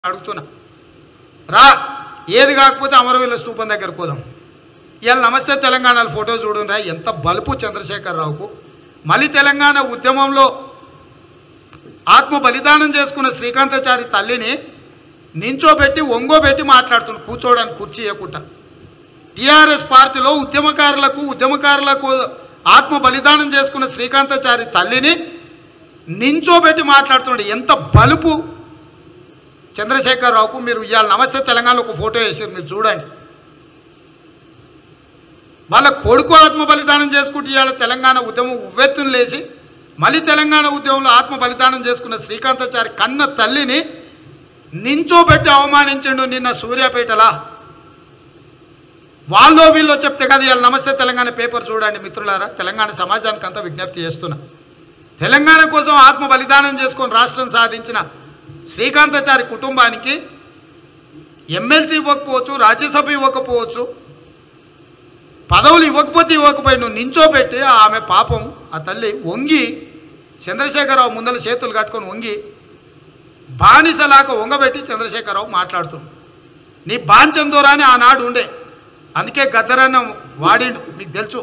అడుగుతున్నా రా ఏది కాకపోతే అమరవీరుల స్తూపం దగ్గర పోదాం ఇవాళ నమస్తే తెలంగాణ ఫోటో చూడండి ఎంత బలుపు చంద్రశేఖరరావుకు మళ్ళీ తెలంగాణ ఉద్యమంలో ఆత్మ బలిదానం చేసుకున్న శ్రీకాంతాచారి తల్లిని నించోబెట్టి ఒంగోబెట్టి మాట్లాడుతున్నాడు కూర్చోవడానికి కుర్చీ ఇవ్వకుండా టీఆర్ఎస్ పార్టీలో ఉద్యమకారులకు ఉద్యమకారులకు ఆత్మ బలిదానం చేసుకున్న శ్రీకాంతాచారి తల్లిని నించోబెట్టి మాట్లాడుతున్నాడు ఎంత బలుపు చంద్రశేఖరరావుకు మీరు ఇవాళ నమస్తే తెలంగాణలో ఒక ఫోటో వేసారు మీరు చూడండి వాళ్ళ కొడుకు ఆత్మ బలిదానం చేసుకుంటూ ఇవాళ తెలంగాణ ఉద్యమం ఉవ్వెత్తును లేచి మళ్ళీ తెలంగాణ ఉద్యమంలో ఆత్మ బలిదానం చేసుకున్న శ్రీకాంతాచారి కన్న తల్లిని నించోబెట్టి అవమానించండు నిన్న సూర్యాపేటలా వాళ్ళో వీళ్ళో చెప్తే కదా ఇవాళ నమస్తే తెలంగాణ పేపర్ చూడండి మిత్రులారా తెలంగాణ సమాజానికి అంతా విజ్ఞప్తి చేస్తున్నా తెలంగాణ కోసం ఆత్మ బలిదానం చేసుకొని రాష్ట్రం సాధించిన శ్రీకాంతాచారి కుటుంబానికి ఎమ్మెల్సీ ఇవ్వకపోవచ్చు రాజ్యసభ ఇవ్వకపోవచ్చు పదవులు ఇవ్వకపోతే ఇవ్వకపోయి నువ్వు నించోబెట్టి ఆమె పాపం ఆ తల్లి వంగి చంద్రశేఖరరావు ముందల చేతులు కట్టుకొని వంగి బానిసలాగా వంగబెట్టి చంద్రశేఖరరావు మాట్లాడుతుంది నీ బాంచందోరా అని ఆనాడు ఉండే అందుకే గద్దరన్న వాడిండు మీకు తెలుసు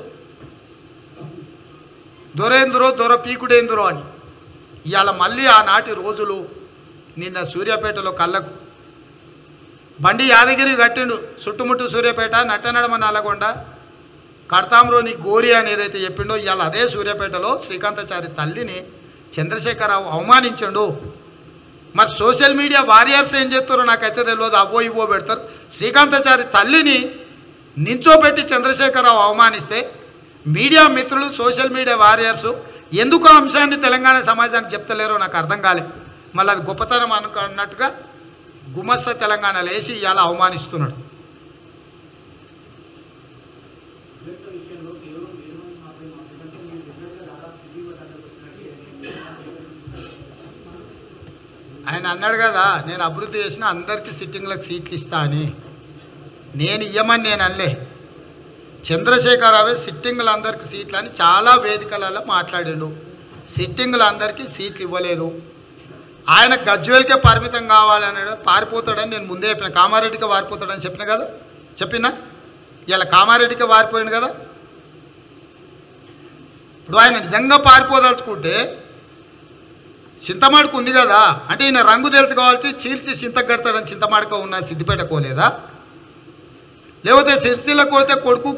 దొరేందురో దొర పీకుడేందురో అని ఇవాళ మళ్ళీ ఆనాటి రోజులు నిన్న సూర్యాపేటలో కళ్ళకు బండి యాదగిరి కట్టిండు చుట్టుముట్టు సూర్యాపేట నట్టనడమ నల్లగొండ కడతాంలో నీ గోరి అని ఏదైతే చెప్పిండో ఇవాళ అదే సూర్యాపేటలో శ్రీకాంతాచారి తల్లిని చంద్రశేఖరరావు అవమానించండు మరి సోషల్ మీడియా వారియర్స్ ఏం చేస్తారో నాకైతే తెలియదు అవో ఇవో పెడతారు శ్రీకాంతాచారి తల్లిని నించోబెట్టి చంద్రశేఖరరావు అవమానిస్తే మీడియా మిత్రులు సోషల్ మీడియా వారియర్స్ ఎందుకు ఆ అంశాన్ని తెలంగాణ సమాజానికి చెప్తలేరో నాకు అర్థం కాలేదు మళ్ళీ అది గొప్పతనం అనుకు అన్నట్టుగా గుమస్త తెలంగాణ లేచి ఇవాళ అవమానిస్తున్నాడు ఆయన అన్నాడు కదా నేను అభివృద్ధి చేసిన అందరికీ సిట్టింగ్లకు సీట్లు ఇస్తా అని నేను ఇయ్యమని నేను అనలే చంద్రశేఖరరావే సిట్టింగులు అందరికీ సీట్లు అని చాలా వేదికలలో మాట్లాడాడు సిట్టింగులు అందరికీ సీట్లు ఇవ్వలేదు ఆయన గజ్వేల్కే పరిమితం కావాలన్నాడు పారిపోతాడని నేను ముందే చెప్పిన కామారెడ్డికి పారిపోతాడని చెప్పిన కదా చెప్పినా ఇలా కామారెడ్డికి పారిపోయాడు కదా ఇప్పుడు ఆయన నిజంగా పారిపోదలుచుకుంటే చింతమాడుకు ఉంది కదా అంటే ఈయన రంగు తెలుసుకోవాల్సి చీల్చి చింతగడతాడని చింతమాడుక ఉన్న సిద్దిపేట కోలేదా లేకపోతే సిరిసిల్ల కోతే కొడుకు